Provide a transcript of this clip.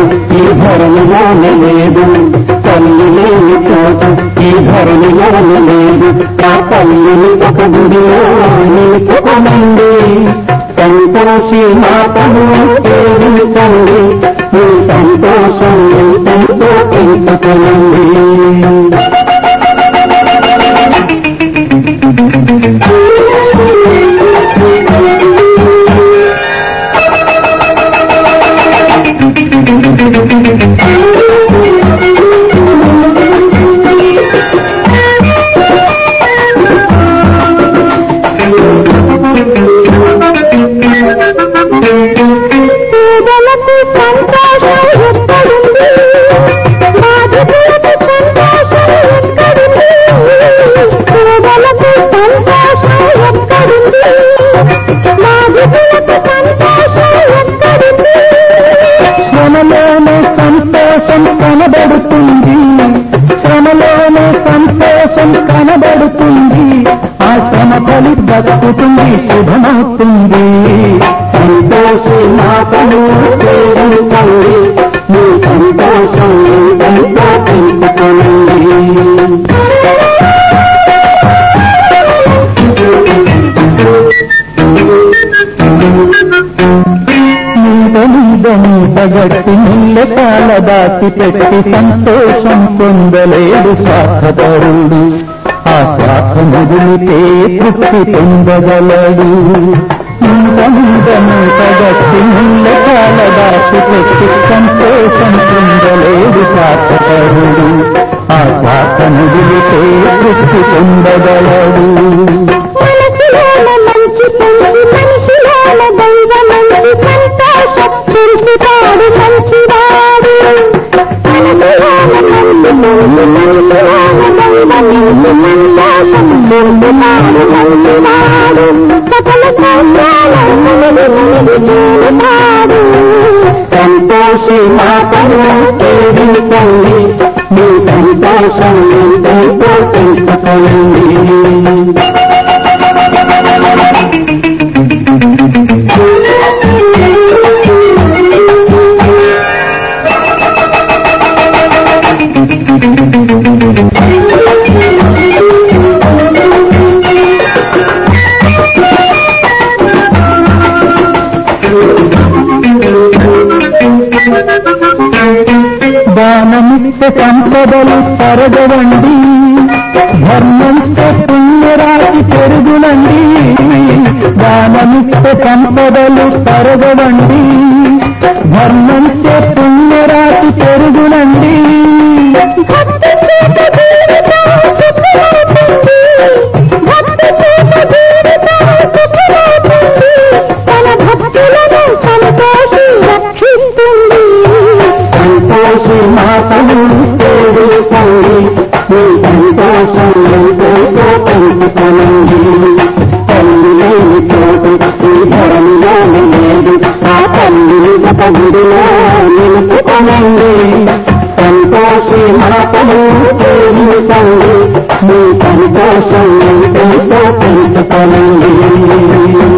చోటు ఈ ధరణిలోన లేదు తల్లి లేని చోటు ఈ ధరణిలోన లేదు ఆ తల్లిని ఒక గుడిలో నిలుపుకోమండి సంతోషి మాతను సేవించండి మీ సంతోషం ఎంతో పెంచుకోనండి పేదలకు సంతోషం ఎక్కడుంది బాధితులకు సంతోషం ఎక్కడుంది పేదలకు సంతోషం ఎక్కడుంది బాధితులకు సంతోషం ఎక్కడుంది శ్రమలోనే సంతోషం కనబడుతుంది శ్రమలోనే సంతోషం కనబడుతుంది ఆ శ్రమ ఫలి దక్కుతుంది శుభమవుతుంది సంతోషి మాతను చేరుకోండి మీ సంతోషం ఎంతో పెంచుకోండి మీద మీద మూటగట్టి ముల్లకాల దాచి పెట్టి సంతోషం పొందలేడు స్వార్థపరుడు ఆ స్వార్థ మొదలితే తృప్తి పొందగలడు మీద మీద మూటగట్టి ముల్లకాల దాచి పెట్టి సంతోషం పొందలేడు స్వార్థపరుడు ఆ స్వార్థ మొదలితే తృప్తి పొందగలడు మనసులోన మంచి పెంచి మనిషిలోన దైవ మంచి సంతోషం పెంచుతాడు మంచివాడు మనసులోన మంచి పెంచి మనిషిలోన దైవ మంచి సంతోషం పెంచుతాడు మంచివాడు సకల కార్యాల మనది మనది చేరుతాడు సంతోషి మాతను సేవించండి మీ సంతోషం ఎంతో పెంచుకోండి దానమిస్తే సంపదలు తరగవండి ధర్మంతో పుణ్యరాశి పెరుగునండి దానమిస్తే సంపదలు తరగవండి ధర్మంతో పుణ్యరాశి పెరుగునండి భక్తి చేత జీవితం సుఖమవుతుంది భక్తి చేత జీవితం సుఖమవుతుంది తన భక్తులను సంతోషి రక్షిస్తుంది సంతోషి మాతను సేవించండి మీ సంతోషం ఎంతో పెంచుకోనండి తల్లి లేని చోటు ఈ ధరణిలో లేదు ఆ తల్లిని ఒక గుడిలో నిలుపుకోనండి సంతోషి మాతను సేవించండి మీ సంతోషం ఎంతో పెంచుకోనండి